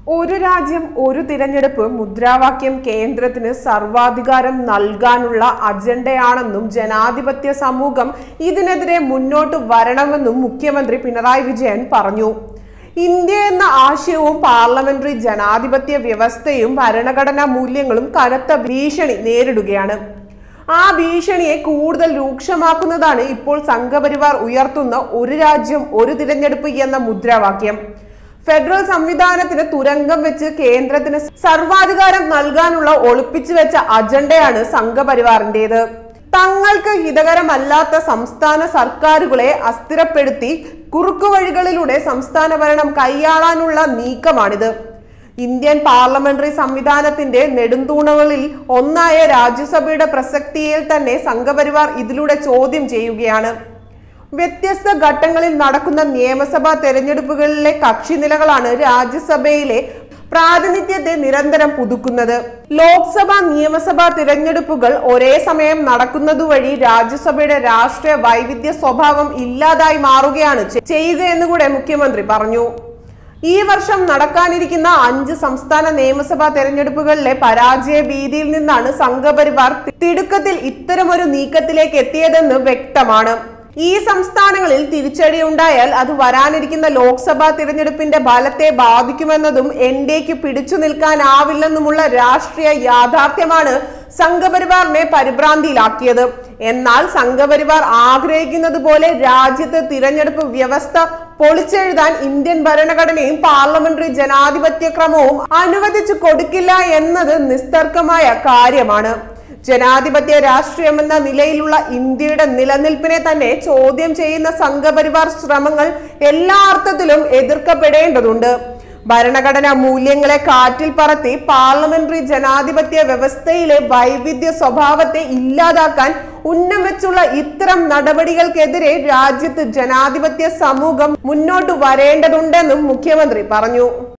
ഒരു രാജ്യം ഒരു തിരഞ്ഞെടുപ്പ് മുദ്രാവാക്യം കേന്ദ്രത്തിന് സർവാധികാരം നൽകാനുള്ള അജണ്ടയാണെന്നും ജനാധിപത്യ സമൂഹം ഇതിനെതിരെ മുന്നോട്ട് വരണമെന്നും മുഖ്യമന്ത്രി പിണറായി വിജയൻ പറഞ്ഞു ഇന്ത്യ എന്ന ആശയവും പാർലമെന്ററി ജനാധിപത്യ വ്യവസ്ഥയും ഭരണഘടനാ മൂല്യങ്ങളും കനത്ത ഭീഷണി നേരിടുകയാണ് ആ ഭീഷണിയെ കൂടുതൽ രൂക്ഷമാക്കുന്നതാണ് ഇപ്പോൾ സംഘപരിവാർ ഉയർത്തുന്ന ഒരു രാജ്യം ഒരു തിരഞ്ഞെടുപ്പ് എന്ന മുദ്രാവാക്യം ഫെഡറൽ സംവിധാനത്തിന് തുരങ്കം വെച്ച് കേന്ദ്രത്തിന് സർവാധികാരം നൽകാനുള്ള ഒളിപ്പിച്ചു വെച്ച അജണ്ടയാണ് സംഘപരിവാറിന്റേത് തങ്ങൾക്ക് ഹിതകരമല്ലാത്ത സംസ്ഥാന സർക്കാരുകളെ അസ്ഥിരപ്പെടുത്തി കുറുക്കുവഴികളിലൂടെ സംസ്ഥാന ഭരണം കൈയാളാനുള്ള നീക്കമാണിത് ഇന്ത്യൻ പാർലമെന്ററി സംവിധാനത്തിന്റെ നെടുന്തൂണുകളിൽ ഒന്നായ രാജ്യസഭയുടെ പ്രസക്തിയിൽ തന്നെ സംഘപരിവാർ ഇതിലൂടെ ചോദ്യം ചെയ്യുകയാണ് വ്യത്യസ്ത ഘട്ടങ്ങളിൽ നടക്കുന്ന നിയമസഭാ തെരഞ്ഞെടുപ്പുകളിലെ കക്ഷിനിലകളാണ് രാജ്യസഭയിലെ പ്രാതിനിധ്യത്തെ നിരന്തരം പുതുക്കുന്നത് ലോക്സഭ നിയമസഭാ തിരഞ്ഞെടുപ്പുകൾ ഒരേ സമയം നടക്കുന്നതുവഴി രാജ്യസഭയുടെ രാഷ്ട്രീയ വൈവിധ്യ സ്വഭാവം ഇല്ലാതായി മാറുകയാണ് ചെ- ചെയ്യുകയെന്ന് കൂടെ മുഖ്യമന്ത്രി പറഞ്ഞു ഈ വർഷം നടക്കാനിരിക്കുന്ന അഞ്ച് സംസ്ഥാന നിയമസഭാ തെരഞ്ഞെടുപ്പുകളിലെ പരാജയ ഭീതിയിൽ നിന്നാണ് സംഘപരിവാർ തിടുക്കത്തിൽ ഇത്തരമൊരു നീക്കത്തിലേക്ക് എത്തിയതെന്ന് വ്യക്തമാണ് ഈ സംസ്ഥാനങ്ങളിൽ തിരിച്ചടി ഉണ്ടായാൽ അത് വരാനിരിക്കുന്ന ലോക്സഭാ തിരഞ്ഞെടുപ്പിന്റെ ഫലത്തെ ബാധിക്കുമെന്നതും എൻ ഡിക്ക് പിടിച്ചു നിൽക്കാനാവില്ലെന്നുമുള്ള രാഷ്ട്രീയ യാഥാർത്ഥ്യമാണ് സംഘപരിവാറിനെ പരിഭ്രാന്തിയിലാക്കിയത് എന്നാൽ സംഘപരിവാർ ആഗ്രഹിക്കുന്നത് പോലെ രാജ്യത്ത് തിരഞ്ഞെടുപ്പ് വ്യവസ്ഥ പൊളിച്ചെഴുതാൻ ഇന്ത്യൻ ഭരണഘടനയും പാർലമെന്ററി ജനാധിപത്യ ക്രമവും അനുവദിച്ചു കൊടുക്കില്ല എന്നത് നിസ്തർക്കമായ കാര്യമാണ് ജനാധിപത്യ രാഷ്ട്രീയമെന്ന നിലയിലുള്ള ഇന്ത്യയുടെ നിലനിൽപ്പിനെ തന്നെ ചോദ്യം ചെയ്യുന്ന സംഘപരിവാർ ശ്രമങ്ങൾ എല്ലാ അർത്ഥത്തിലും എതിർക്കപ്പെടേണ്ടതുണ്ട് ഭരണഘടനാ മൂല്യങ്ങളെ കാറ്റിൽ പറത്തി പാർലമെന്ററി ജനാധിപത്യ വ്യവസ്ഥയിലെ വൈവിധ്യ സ്വഭാവത്തെ ഇല്ലാതാക്കാൻ ഉന്നം വെച്ചുള്ള ഇത്തരം നടപടികൾക്കെതിരെ രാജ്യത്ത് ജനാധിപത്യ സമൂഹം മുന്നോട്ട് വരേണ്ടതുണ്ടെന്നും മുഖ്യമന്ത്രി പറഞ്ഞു